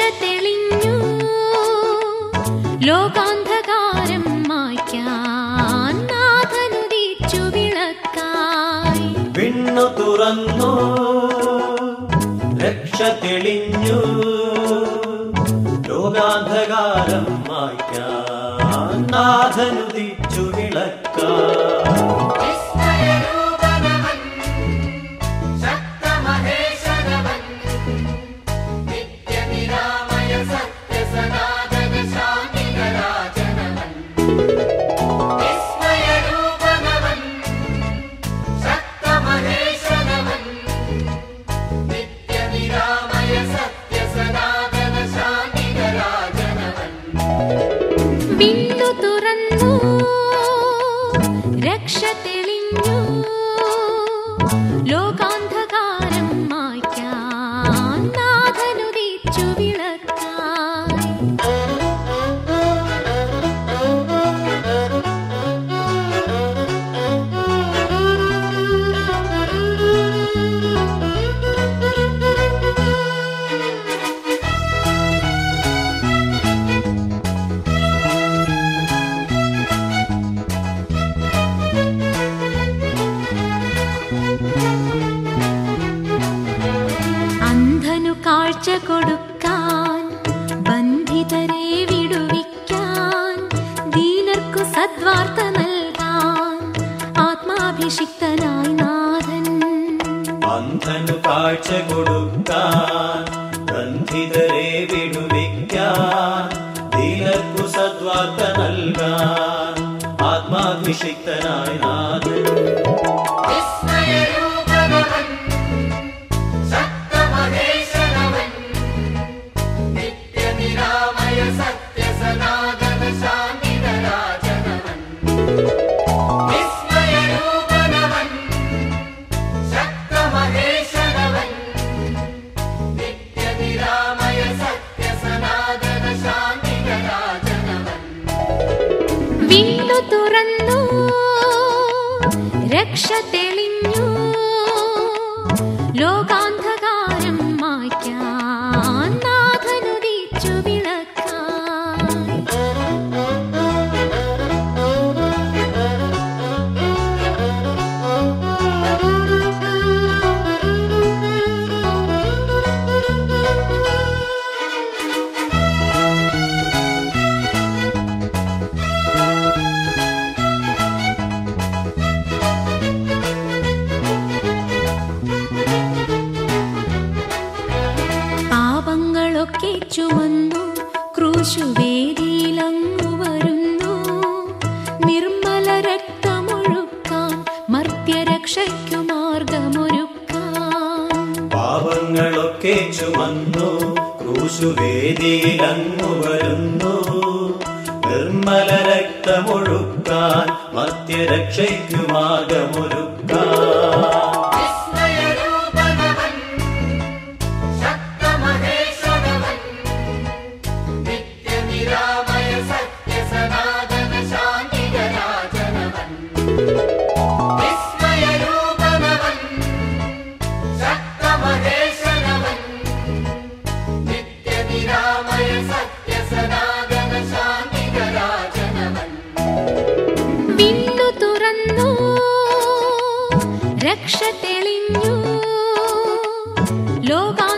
തെളിഞ്ഞു ലോകാന്ധകാരം മായ്ക്കാൻ നാഥനുദിച്ചു വിളക്കായി വിണ്ണു തുറന്നു രക്ഷ തെളിഞ്ഞു ലോകാന്ധകാരം മായ്ക്കാൻ നാഥനുദിച്ചു വിളക്കാൻ വിസ്മയരൂപനവൻ ശക്തമഹേശനവൻ നിത്യനിരാമയ സത്യസനാതന ശാന്തികരാജനവൻ വിസ്മയരൂപനവൻ ശക്തമഹേശനവൻ നിത്യനിരാമയ സത്യസനാതന ശാന്തികരാജനവൻ വിണ്ണു തുറന്നു രക്ഷ തെളിഞ്ഞു ലോകാന്ധകാരം മായ്ക്കാൻ നാഥനുദിച്ചു വിളക്കായി അന്ധനു കാഴ്ച കൊടുക്കാൻ ബന്ധിതരെ വിടുവിക്കാൻ ദീനർക്കു സദ്വാർത്ത നൽകാൻ ആത്മാഭിഷിക്തനായി നാഥൻ അന്ധനു കാഴ്ച കൊടുക്കാൻ ബന്ധിതരെ വിടുവിക്കാൻ ദീനർക്കു സദ്വാർത്ത നൽകാൻ ആത്മാഭിഷിക്തനായ നാഥൻ വിസ്മയരൂപനവൻ ശക്തമഹേശനവൻ നിത്യനിരാമയ സത്യസനാതന ശാന്തികരാജനവൻ വിസ്മയരൂപനവൻ ശക്തമഹേശനവൻ നിത്യനിരാമയ സത്യസനാതന ശാന്തികരാജനവൻ വീണ്ടു തുറന്നു രക്ഷ തെളിഞ്ഞു ലോകാന്ധകാരം മായ്ക്കാൻ നാഥനുദിച്ചു വിളക്കായി പാപങ്ങളൊക്കെ ചുമന്നു ക്രൂശുവേദിയിലങ്ങു വരുന്നു നിർമ്മല രക്തമൊഴുക്കാൻ മർത്യരക്ഷയ്ക്കു മാർഗമൊരുക്കാൻ പാപങ്ങളൊക്കെ ചുമന്നു ക്രൂശുവേദിയിലങ്ങു വരുന്നു നിർമ്മല രക്തമൊഴുക്കാൻ മധ്യരക്ഷയ്ക്കു മാർഗമൊരുക്കാൻ വിസ്മയരൂപനവൻ ശക്തമഹേശനവൻ നിത്യനിരാമയ സത്യസനാതന ശാന്തികരാജനവൻ വിസ്മയരൂപനവൻ ശക്തമഹേശനവൻ നിത്യനിരാമയ സത്യസനാതന ശാന്തികരാജനവൻ വിണ്ണു തുറന്നു രക്ഷ തെളിഞ്ഞു ലോകാ